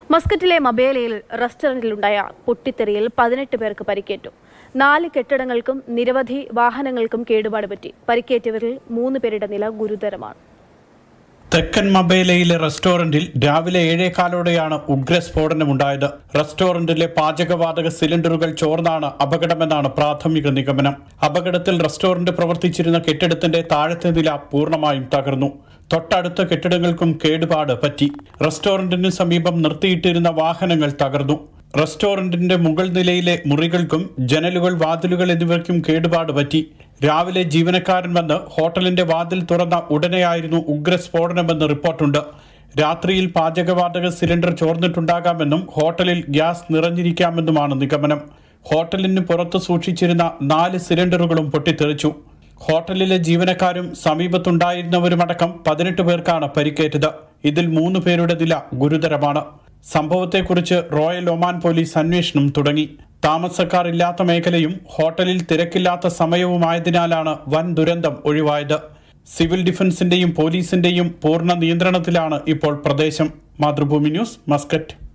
മസ്കറ്റിലെ മബേലയിൽ റെസ്റ്റോറന്റിലുണ്ടായ പൊട്ടിത്തെറിയിൽ പതിനെട്ട് പേർക്ക് പരിക്കേറ്റു നാല് കെട്ടിടങ്ങൾക്കും നിരവധി വാഹനങ്ങൾക്കും കേടുപാട് പറ്റി പരിക്കേറ്റവരിൽ മൂന്ന് പേരുടെ നില ഗുരുതരമാണ് തെക്കൻ മബേലയിലെ റെസ്റ്റോറന്റിൽ രാവിലെ ഏഴേകാലോടെയാണ് ഉഗ്രസ്ഫോടനമുണ്ടായത് റെസ്റ്റോറന്റിലെ പാചകവാതക സിലിണ്ടറുകൾ ചോർന്നാണ് അപകടമെന്നാണ് പ്രാഥമിക നിഗമനം അപകടത്തിൽ റെസ്റ്റോറന്റ് പ്രവർത്തിച്ചിരുന്ന കെട്ടിടത്തിന്റെ താഴത്തെ നില പൂർണ്ണമായും തകർന്നു തൊട്ടടുത്ത കെട്ടിടങ്ങൾക്കും കേടുപാട് പറ്റി റെസ്റ്റോറന്റിന് സമീപം നിർത്തിയിട്ടിരുന്ന വാഹനങ്ങൾ തകർന്നു റെസ്റ്റോറന്റിന്റെ മുകൾ നിലയിലെ മുറികൾക്കും ജനലുകൾ വാതിലുകൾ എന്നിവയ്ക്കും കേടുപാട് പറ്റി രാവിലെ ജീവനക്കാരൻ വന്ന് ഹോട്ടലിന്റെ വാതിൽ തുറന്ന ഉടനെയായിരുന്നു ഉഗ്രസ്ഫോടനമെന്ന് റിപ്പോർട്ടുണ്ട് രാത്രിയിൽ പാചകവാതക സിലിണ്ടർ ചോർന്നിട്ടുണ്ടാകാമെന്നും ഹോട്ടലിൽ ഗ്യാസ് നിറഞ്ഞിരിക്കാമെന്നുമാണ് നിഗമനം ഹോട്ടലിന് പുറത്ത് സൂക്ഷിച്ചിരുന്ന നാല് സിലിണ്ടറുകളും പൊട്ടിത്തെറിച്ചു ഹോട്ടലിലെ ജീവനക്കാരും സമീപത്തുണ്ടായിരുന്നവരുമടക്കം പതിനെട്ട് പേർക്കാണ് പരിക്കേറ്റത് ഇതിൽ മൂന്ന് പേരുടെ നില ഗുരുതരമാണ് സംഭവത്തെക്കുറിച്ച് റോയൽ ഒമാൻ പോലീസ് അന്വേഷണം തുടങ്ങി താമസക്കാർ ഇല്ലാത്ത മേഖലയും ഹോട്ടലിൽ തിരക്കില്ലാത്ത സമയവുമായതിനാലാണ് വൻ ദുരന്തം ഒഴിവായത് സിവിൽ ഡിഫൻസിന്റെയും പോലീസിന്റെയും പൂർണ്ണ നിയന്ത്രണത്തിലാണ് ഇപ്പോൾ പ്രദേശം മാതൃഭൂമി ന്യൂസ് മസ്കറ്റ്